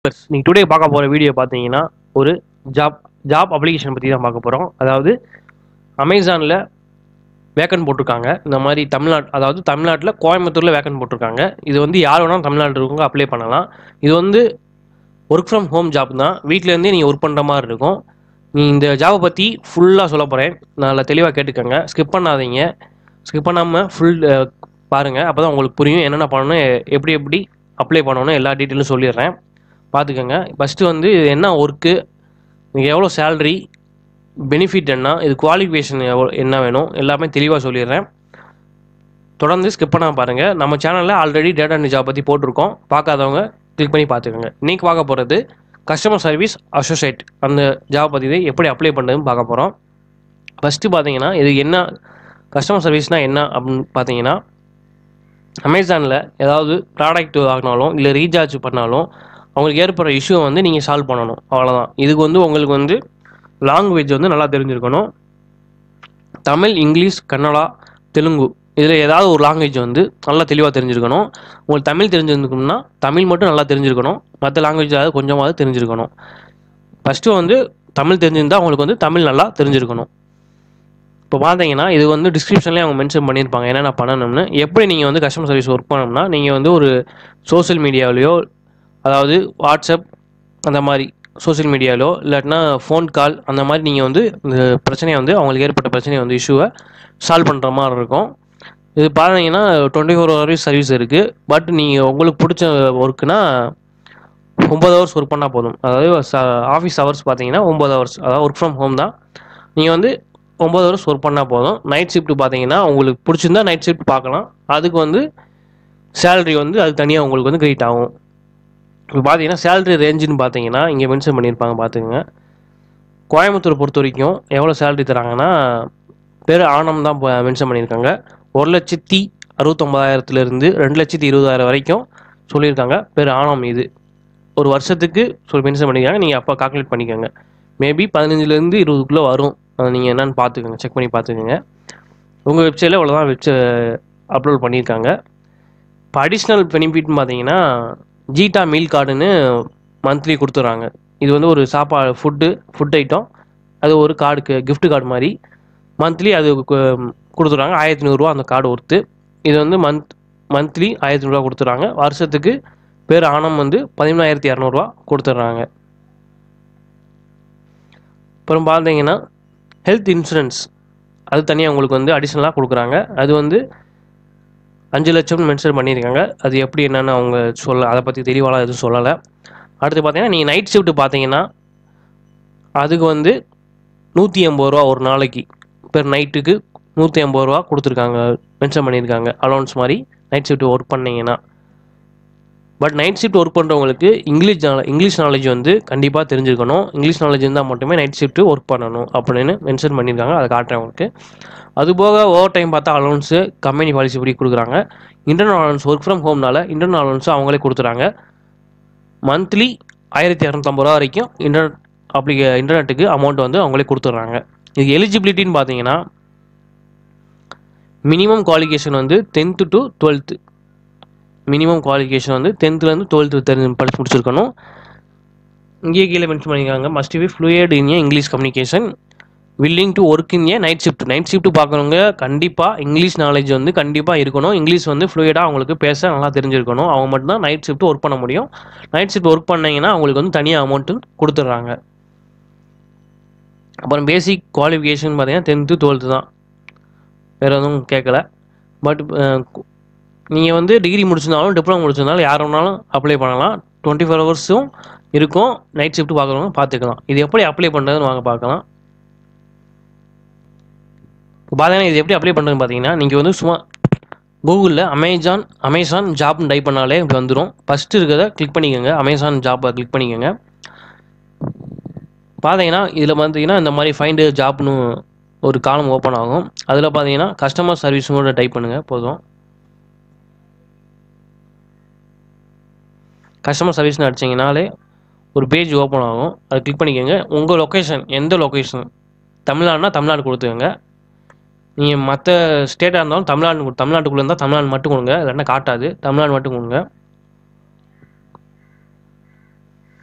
நீங்கள் டுடே பார்க்க போகிற வீடியோ பார்த்தீங்கன்னா ஒரு ஜாப் ஜாப் அப்ளிகேஷன் பற்றி தான் பார்க்க போகிறோம் அதாவது அமேசானில் வேக்கன் போட்டிருக்காங்க இந்த மாதிரி தமிழ்நாடு அதாவது தமிழ்நாட்டில் கோயம்புத்தூரில் வேக்கன் போட்டிருக்காங்க இது வந்து யார் வேணாலும் தமிழ்நாட்டில் இருக்கவங்க அப்ளை பண்ணலாம் இது வந்து ஒர்க் ஃப்ரம் ஹோம் ஜாப் தான் வீட்டிலேருந்தே நீங்கள் ஒர்க் பண்ணுற மாதிரி இருக்கும் நீ இந்த ஜாபை பற்றி ஃபுல்லாக சொல்ல போகிறேன் நல்லா தெளிவாக கேட்டுக்கோங்க ஸ்கிப் பண்ணாதீங்க ஸ்கிப் பண்ணாமல் ஃபுல் பாருங்கள் அப்போ தான் உங்களுக்கு புரியும் என்னென்ன பண்ணணும் எ- எப்படி எப்படி அப்ளை பண்ணணும் எல்லா டீட்டெயிலும் சொல்லிடுறேன் பார்த்துக்கோங்க ஃபஸ்ட்டு வந்து இது என்ன ஒர்க்கு நீங்கள் எவ்வளோ சேல்ரி பெனிஃபிட் என்ன இது குவாலிஃபிகேஷன் எவ்வளோ என்ன வேணும் எல்லாமே தெளிவாக சொல்லிடுறேன் தொடர்ந்து ஸ்கிப் பண்ணாம பாருங்கள் நம்ம சேனலில் ஆல்ரெடி டேட்டா என்ட்ரி ஜாப் பற்றி போட்டிருக்கோம் பார்க்காதவங்க கிளிக் பண்ணி பார்த்துக்கோங்க இன்றைக்கி பார்க்க போகிறது கஸ்டமர் சர்வீஸ் அசோசியேட் அந்த ஜாப் பற்றி எப்படி அப்ளை பண்ணுறதுன்னு பார்க்க போகிறோம் ஃபஸ்ட்டு பார்த்தீங்கன்னா இது என்ன கஸ்டமர் சர்வீஸ்னால் என்ன அப்படின்னு பார்த்தீங்கன்னா அமேசானில் ஏதாவது ப்ராடக்ட் வாங்கினாலும் இல்லை ரீசார்ஜ் பண்ணாலும் அவங்களுக்கு ஏற்படுற இஷ்யூவை வந்து நீங்கள் சால்வ் பண்ணணும் அவ்வளோதான் இதுக்கு வந்து உங்களுக்கு வந்து லாங்குவேஜ் வந்து நல்லா தெரிஞ்சிருக்கணும் தமிழ் இங்கிலீஷ் கன்னடா தெலுங்கு இதில் ஏதாவது ஒரு லாங்குவேஜ் வந்து நல்லா தெளிவாக தெரிஞ்சிருக்கணும் உங்களுக்கு தமிழ் தெரிஞ்சிருக்கணும்னா தமிழ் மட்டும் நல்லா தெரிஞ்சிருக்கணும் மற்ற லாங்குவேஜ் ஏதாவது கொஞ்சமாவது தெரிஞ்சிருக்கணும் ஃபஸ்ட்டு வந்து தமிழ் தெரிஞ்சிருந்தால் உங்களுக்கு வந்து தமிழ் நல்லா தெரிஞ்சிருக்கணும் இப்போ பார்த்தீங்கன்னா இது வந்து டிஸ்கிரிப்ஷன்லேயே அவங்க மென்ஷன் பண்ணியிருப்பாங்க என்னென்ன பண்ணணும்னு எப்படி நீங்கள் வந்து கஸ்டமர் சர்வீஸ் ஒர்க் பண்ணணும்னா நீங்கள் வந்து ஒரு சோஷியல் மீடியாவிலையோ அதாவது வாட்ஸ்அப் அந்த மாதிரி சோஷியல் மீடியாவிலோ இல்லாட்டினா ஃபோன் கால் அந்த மாதிரி நீங்கள் வந்து இந்த பிரச்சனையை வந்து அவங்களுக்கு ஏற்பட்ட பிரச்சனையை வந்து இஷ்யூவை சால்வ் பண்ணுற மாதிரி இருக்கும் இது பார்த்தீங்கன்னா டுவெண்ட்டி ஃபோர் ஹவர்ஸ் சர்வீஸ் இருக்குது பட் நீங்கள் உங்களுக்கு பிடிச்ச ஒர்க்குனா ஒம்பது ஹவர்ஸ் ஒர்க் பண்ணால் போதும் அதாவது ஆஃபீஸ் ஹவர்ஸ் பார்த்தீங்கன்னா ஒம்பது ஹவர்ஸ் அதாவது ஒர்க் ஃப்ரம் ஹோம் தான் நீங்கள் வந்து ஒம்பது ஹவர்ஸ் ஒர்க் பண்ணால் போதும் நைட் ஷிஃப்ட் பார்த்தீங்கன்னா உங்களுக்கு பிடிச்சிருந்தா நைட் ஷிஃப்ட் பார்க்கலாம் அதுக்கு வந்து சேலரி வந்து அது தனியாக உங்களுக்கு வந்து கிரெடிட் ஆகும் இப்போ பார்த்தீங்கன்னா சேலரி ரேஞ்சுன்னு பார்த்தீங்கன்னா இங்கே மென்ஷன் பண்ணியிருப்பாங்க பார்த்துக்கங்க கோயம்புத்தூர் பொறுத்த வரைக்கும் எவ்வளோ சேலரி தராங்கன்னா பேர் ஆனம் தான் மென்ஷன் பண்ணியிருக்காங்க ஒரு லட்சத்தி அறுபத்தொம்பதாயிரத்துலேருந்து ரெண்டு லட்சத்தி இருபதாயிரம் வரைக்கும் சொல்லியிருக்காங்க பேர் ஆனம் இது ஒரு வருஷத்துக்கு சொல்லி மென்ஷன் பண்ணியிருக்காங்க நீங்கள் அப்போ கால்குலேட் பண்ணிக்கோங்க மேபி பதினஞ்சுலேருந்து இருபதுக்குள்ளே வரும் அதை நீங்கள் என்னென்னு பார்த்துக்கோங்க செக் பண்ணி பார்த்துக்கோங்க உங்கள் வெப்சைட்டில் இவ்வளோ வெப்ச அப்லோட் பண்ணியிருக்காங்க இப்போ அடிஷ்னல் பெனிஃபிட்னு பார்த்தீங்கன்னா ஜீட்டா மீல் கார்டுன்னு மந்த்லி கொடுத்துட்றாங்க இது வந்து ஒரு சாப்பாடு ஃபுட்டு ஃபுட் ஐட்டம் அது ஒரு கார்டுக்கு gift கார்டு மாதிரி மந்த்லி அது கு- கொடுத்துட்றாங்க ஆயிரத்தி நூறுரூவா அந்த கார்டு ஒர்த்து இது வந்து மந்த் மந்த்லி ஆயிரத்தி நூறுரூவா கொடுத்துட்றாங்க வருஷத்துக்கு பேர் ஆனம் வந்து பதிமூணாயிரத்தி இரநூறுவா கொடுத்துட்றாங்க அப்புறம் பார்த்தீங்கன்னா ஹெல்த் இன்சூரன்ஸ் அது தனியாக உங்களுக்கு வந்து அடிஷ்னலாக கொடுக்குறாங்க அது வந்து அஞ்சு லட்சம்னு மென்ஷன் பண்ணியிருக்காங்க அது எப்படி என்னன்னு அவங்க சொல்ல அதை பற்றி தெளிவாலாம் எதுவும் சொல்லலை அடுத்து பார்த்தீங்கன்னா நீங்கள் நைட் ஷிஃப்ட் பார்த்தீங்கன்னா அதுக்கு வந்து நூற்றி எண்பது ரூபா ஒரு நாளைக்கு பெர் நைட்டுக்கு நூற்றி எண்பது ரூபா கொடுத்துருக்காங்க மென்ஷன் பண்ணியிருக்காங்க அலௌன்ஸ் மாதிரி நைட் ஷிஃப்ட் ஒர்க் பண்ணீங்கன்னா பட் நைட் ஷிஃப்ட் ஒர்க் பண்ணுறவங்களுக்கு இங்கிலீஷ் நால- இங்கிலீஷ் நாலேஜ் வந்து கண்டிப்பாக தெரிஞ்சிருக்கணும் இங்கிலீஷ் நாலேஜ் இருந்தால் மட்டுமே நைட் ஷிஃப்ட் ஒர்க் பண்ணணும் அப்படின்னு மென்ஷன் பண்ணியிருக்காங்க அதை காட்டுறேன் உங்களுக்கு அதுபோக ஓவர் டைம் பார்த்தா அலௌன்ஸு கம்பெனி பாலிசி படி கொடுக்குறாங்க இன்டர்னல் அலௌன்ஸ் ஒர்க் ஃப்ரம் ஹோம்னால இன்டர்னல் அலௌன்ஸ் அவங்களே கொடுத்துறாங்க மந்த்லி ஆயிரத்தி இரநூத்தம்பது ரூபா வரைக்கும் இன்டர்நெட் அப்ளிகே இன்டர்நெட்டுக்கு அமௌண்ட் வந்து அவங்களே கொடுத்துட்றாங்க இதுக்கு எலிஜிபிலிட்டின்னு பார்த்தீங்கன்னா மினிமம் குவாலிஃபிகேஷன் வந்து tenth to twelfth minimum qualification வந்து டென்த்துலேருந்து டுவெல்த்து தெரிஞ்சு படிச்சு முடிச்சிருக்கணும் இங்கேயே கீழே மென்ஷன் பண்ணியிருக்காங்க must be fluent in English communication willing to work in a night shift night shift பார்க்குறவங்க கண்டிப்பாக இங்கிலீஷ் நாலேஜ் வந்து கண்டிப்பாக இருக்கணும் இங்கிலீஷ் வந்து ஃப்ளூயடாக அவங்களுக்கு பேச நல்லா தெரிஞ்சிருக்கணும் அவங்க மட்டும்தான் நைட் ஷிஃப்ட் ஒர்க் பண்ண முடியும் நைட் ஷிஃப்ட் ஒர்க் பண்ணீங்கன்னா அவங்களுக்கு வந்து தனியாக அமௌண்ட்டு கொடுத்துட்றாங்க அப்புறம் பேசிக் குவாலிஃபிகேஷன் பார்த்தீங்கன்னா டென்த்து டுவெல்த்து தான் வேறு எதுவும் கேட்கல பட் நீங்கள் வந்து டிகிரி முடிச்சிருந்தாலும் டிப்ளமோ முடிச்சிருந்தாலும் யார் வேணாலும் அப்ளை பண்ணலாம் டுவெண்ட்டி ஃபோர் ஹவர்ஸும் இருக்கும் நைட் ஷிஃப்ட் பார்க்குறவங்க பார்த்துக்கலாம் இது எப்படி அப்ளை பண்ணுறதுன்னு வாங்க பார்க்கலாம் இப்போ பார்த்தீங்கன்னா இது எப்படி அப்ளை பண்ணுறதுன்னு பார்த்தீங்கன்னா நீங்கள் வந்து சும்மா கூகுளில் அமேசான் அமேசான் ஜாப்னு டைப் பண்ணாலே இப்படி வந்துடும் ஃபஸ்ட்டு இருக்கிறத கிளிக் பண்ணிக்கோங்க அமேசான் ஜாப்பை கிளிக் பண்ணிக்கோங்க பார்த்தீங்கன்னா இதில் பார்த்தீங்கன்னா இந்த மாதிரி ஃபைண்டு ஜாப்னு ஒரு காலம் ஓப்பன் ஆகும் அதில் பார்த்தீங்கன்னா கஸ்டமர் சர்வீஸும் டைப் பண்ணுங்கள் போதும் கஸ்டமர் சர்வீஸ்னு அடிச்சிங்கனாலே ஒரு பேஜ் ஓப்பன் ஆகும் அதை கிளிக் பண்ணிக்கோங்க உங்கள் லொக்கேஷன் எந்த லொக்கேஷன் தமிழ்நாடுனா தமிழ்நாடு கொடுத்துக்கோங்க நீங்கள் மற்ற ஸ்டேட்டாக இருந்தாலும் தமிழ்நாடு கொடு- தமிழ்நாட்டுக்குள்ளே இருந்தால் தமிழ்நாடு மட்டும் கொடுங்க இல்லைன்னா காட்டாது தமிழ்நாடு மட்டும் கொடுங்க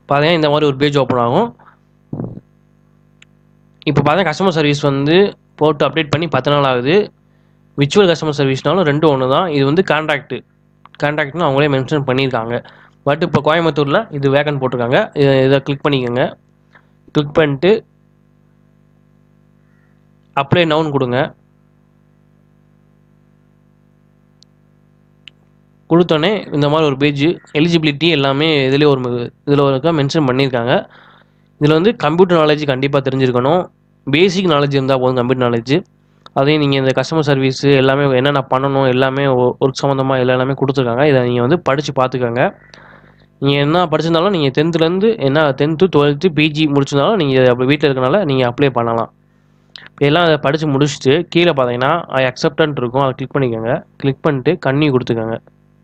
பார்த்தீங்கன்னா இந்த மாதிரி ஒரு பேஜ் ஓப்பன் ஆகும் இப்போ பார்த்தா கஸ்டமர் சர்வீஸ் வந்து போட்டு அப்டேட் பண்ணி பத்து நாள் ஆகுது விர்ச்சுவல் கஸ்டமர் சர்வீஸ்னாலும் ரெண்டும் ஒன்று தான் இது வந்து கான்ட்ராக்ட் கான்ட்ராக்ட்னு அவங்களே மென்ஷன் பண்ணியிருக்காங்க பட் இப்போ கோயம்புத்தூரில் இது வேகன் போட்டிருக்காங்க இதை இதை கிளிக் பண்ணிக்கோங்க கிளிக் பண்ணிட்டு அப்ளை நவுன் கொடுங்க கொடுத்தோன்னே இந்த மாதிரி ஒரு பேஜ் எலிஜிபிலிட்டி எல்லாமே இதில் ஒரு இதில் ஒரு மென்ஷன் பண்ணியிருக்காங்க இதில் வந்து கம்ப்யூட்டர் நாலேஜ் கண்டிப்பாக தெரிஞ்சிருக்கணும் பேசிக் நாலேஜ் இருந்தால் போதும் கம்ப்யூட்டர் நாலேஜ் அதையும் நீங்கள் இந்த கஸ்டமர் சர்வீஸ் எல்லாமே என்னென்ன பண்ணணும் எல்லாமே ஒர்க் சம்மந்தமாக எல்லாமே கொடுத்துருக்காங்க இதை நீங்கள் வந்து படித்து பார்த்துக்கோங்க நீங்கள் என்ன படிச்சிருந்தாலும் நீங்கள் டென்த்துலேருந்து என்ன டென்த்து டுவெல்த்து பிஜி முடிச்சிருந்தாலும் நீங்கள் அப்படி வீட்டில் இருக்கனால நீங்கள் அப்ளை பண்ணலாம் எல்லாம் அதை படித்து முடிச்சுட்டு கீழே பார்த்தீங்கன்னா ஐ அக்செப்டன்ட் இருக்கும் அதை கிளிக் பண்ணிக்கோங்க கிளிக் பண்ணிட்டு கண்ணி கொடுத்துக்கோங்க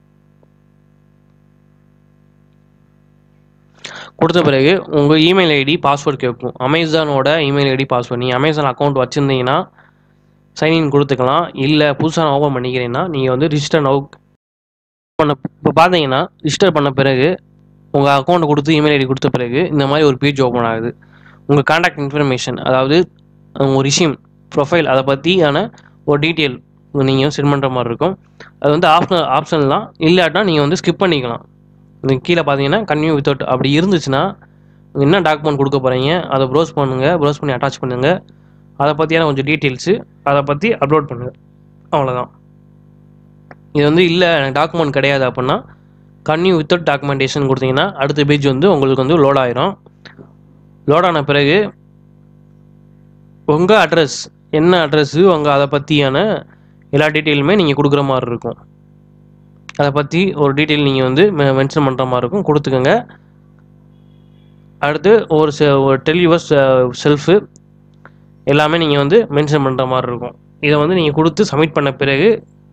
கொடுத்த பிறகு உங்கள் இமெயில் ஐடி பாஸ்வேர்ட் கேட்கும் அமேசானோட இமெயில் ஐடி பாஸ்வேர்ட் நீங்கள் அமேசான் அக்கௌண்ட் வச்சுருந்தீங்கன்னா சைன்இன் கொடுத்துக்கலாம் இல்லை புதுசாக நான் ஓப்பன் பண்ணிக்கிறேன்னா நீங்கள் வந்து ரிஜிஸ்டர் நவு பண்ண இப்போ பார்த்தீங்கன்னா ரிஜிஸ்டர் பண்ண பிறகு உங்கள் அக்கௌண்ட்டை கொடுத்து இமெயில் ஐடி கொடுத்த பிறகு இந்த மாதிரி ஒரு பேஜ் ஓப்பன் ஆகுது உங்கள் கான்டாக்ட் இன்ஃபர்மேஷன் அதாவது உங்கள் ரிஷ்யூம் ப்ரொஃபைல் அதை பற்றியான ஒரு டீட்டெயில் நீங்கள் சென்ட் பண்ணுற மாதிரி இருக்கும் அது வந்து ஆப்ஷனல் ஆப்ஷன் தான் இல்லாட்டினா நீங்கள் வந்து ஸ்கிப் பண்ணிக்கலாம் இந்த கீழே பார்த்தீங்கன்னா கன்யூ வித்தவுட் அப்படி இருந்துச்சுன்னா என்ன டாக்குமெண்ட் கொடுக்க போகிறீங்க அதை ப்ரௌஸ் பண்ணுங்கள் ப்ரௌஸ் பண்ணி அட்டாச் பண்ணுங்கள் அதை பற்றியான கொஞ்சம் டீட்டெயில்ஸு அதை பற்றி அப்லோட் பண்ணுங்கள் அவ்வளோதான் இது வந்து இல்லை எனக்கு டாக்குமெண்ட் கிடையாது அப்படின்னா கன்யூ வித்தவுட் டாக்குமெண்டேஷன் கொடுத்தீங்கன்னா அடுத்த பேஜ் வந்து உங்களுக்கு வந்து லோட் ஆயிரும் லோட் ஆன பிறகு உங்கள் அட்ரஸ் என்ன அட்ரஸ்ஸு உங்கள் அதை பற்றியான எல்லா டீட்டெயிலுமே நீங்கள் கொடுக்குற மாதிரி இருக்கும் அதை பற்றி ஒரு டீட்டெயில் நீங்கள் வந்து மென்ஷன் பண்ணுற மாதிரி இருக்கும் கொடுத்துக்கோங்க அடுத்து ஒரு செ ஒரு டெல் யுவர் செல்ஃபு எல்லாமே நீங்கள் வந்து மென்ஷன் பண்ணுற மாதிரி இருக்கும் இதை வந்து நீங்கள் கொடுத்து சப்மிட் பண்ண பிறகு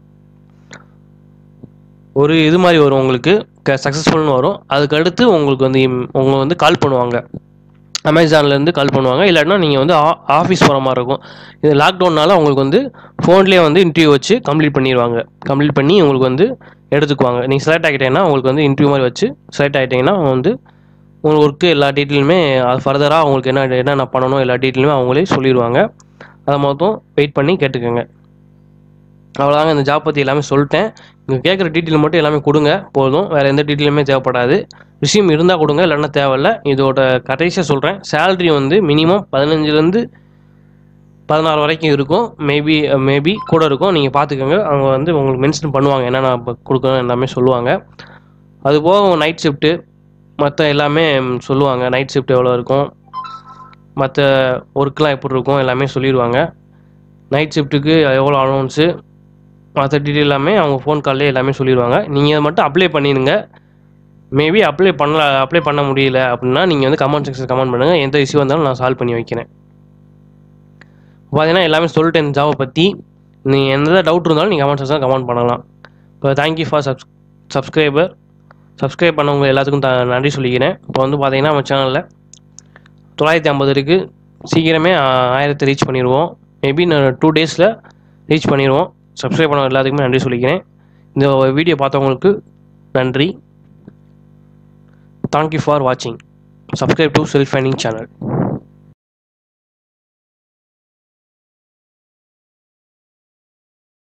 ஒரு இது மாதிரி வரும் உங்களுக்கு க சக்ஸஸ்ஃபுல்னு வரும் அதுக்கு அடுத்து உங்களுக்கு வந்து உங்களை வந்து கால் பண்ணுவாங்க அமேசான்லேருந்து கால் பண்ணுவாங்க இல்லாட்டினா நீங்கள் வந்து ஆ ஆஃபீஸ் போகிற மாதிரி இருக்கும் இது லாக்டவுன்னால உங்களுக்கு வந்து ஃபோன்லேயே வந்து இன்டர்வியூ வச்சு கம்ப்ளீட் பண்ணிடுவாங்க கம்ப்ளீட் பண்ணி உங்களுக்கு வந்து எடுத்துக்குவாங்க நீங்கள் செலக்ட் ஆகிட்டீங்கன்னா உங்களுக்கு வந்து இன்டர்வியூ மாதிரி வச்சு செலக்ட் ஆகிட்டீங்கன்னா அவங்க வந்து உங்களுக்கு ஒர்க்கு எல்லா டீட்டெயிலுமே அது ஃபர்தராக அவங்களுக்கு என்ன என்னென்ன பண்ணணும் எல்லா டீட்டெயிலுமே அவங்களே சொல்லிடுவாங்க அதை மொத்தம் வெயிட் பண்ணி கேட்டுக்கோங்க அவ்வளோதாங்க இந்த ஜாப் பற்றி எல்லாமே சொல்லிட்டேன் நீங்கள் கேட்குற டீட்டெயில் மட்டும் எல்லாமே கொடுங்க போதும் வேறு எந்த டீட்டெயிலுமே தேவைப்படாது விஷயம் இருந்தால் கொடுங்க இல்லைன்னா தேவையில்ல இதோட கடைசியாக சொல்கிறேன் சேல்ரி வந்து மினிமம் பதினஞ்சுலேருந்து பதினாறு வரைக்கும் இருக்கும் மேபி மேபி கூட இருக்கும் நீங்கள் பார்த்துக்கோங்க அவங்க வந்து உங்களுக்கு மென்ஷன் பண்ணுவாங்க என்னென்ன கொடுக்கணும் எல்லாமே சொல்லுவாங்க அதுபோக நைட் ஷிஃப்ட்டு மற்ற எல்லாமே சொல்லுவாங்க நைட் ஷிஃப்ட் எவ்வளோ இருக்கும் மற்ற ஒர்க்லாம் எப்படி இருக்கும் எல்லாமே சொல்லிடுவாங்க நைட் ஷிஃப்ட்டுக்கு எவ்வளோ அலௌன்ஸு மற்ற டீட்டெயில் எல்லாமே அவங்க ஃபோன் கால்லே எல்லாமே சொல்லிடுவாங்க நீங்கள் அதை மட்டும் அப்ளை பண்ணிடுங்க மேபி அப்ளை பண்ணல அப்ளை பண்ண முடியல அப்படின்னா நீங்கள் வந்து கமெண்ட் செக்ஷன் கமெண்ட் பண்ணுங்கள் எந்த இஷ்யூ வந்தாலும் நான் சால்வ் பண்ணி வைக்கிறேன் பார்த்தீங்கன்னா எல்லாமே சொல்லிட்டேன் ஜாவை பற்றி நீங்கள் எந்த டவுட் இருந்தாலும் நீங்கள் கமெண்ட் செக்ஷன் கமெண்ட் பண்ணலாம் இப்போ thank you for subs subscriber subscribe பண்ணவங்க எல்லாத்துக்கும் த நன்றி சொல்லிக்கிறேன் இப்போ வந்து பார்த்தீங்கன்னா நம்ம சேனலில் தொள்ளாயிரத்தி ஐம்பது இருக்குது சீக்கிரமே ஆயிரத்தை ரீச் பண்ணிடுவோம் மேபி நான் டூ டேஸில் ரீச் பண்ணிடுவோம் சப்ஸ்கிரைப் பண்ண எல்லாத்துக்குமே நன்றி சொல்லிக்கிறேன் இந்த வீடியோ பார்த்தவங்களுக்கு நன்றி தேங்க்யூ ஃபார் வாட்சிங் subscribe to self fining channel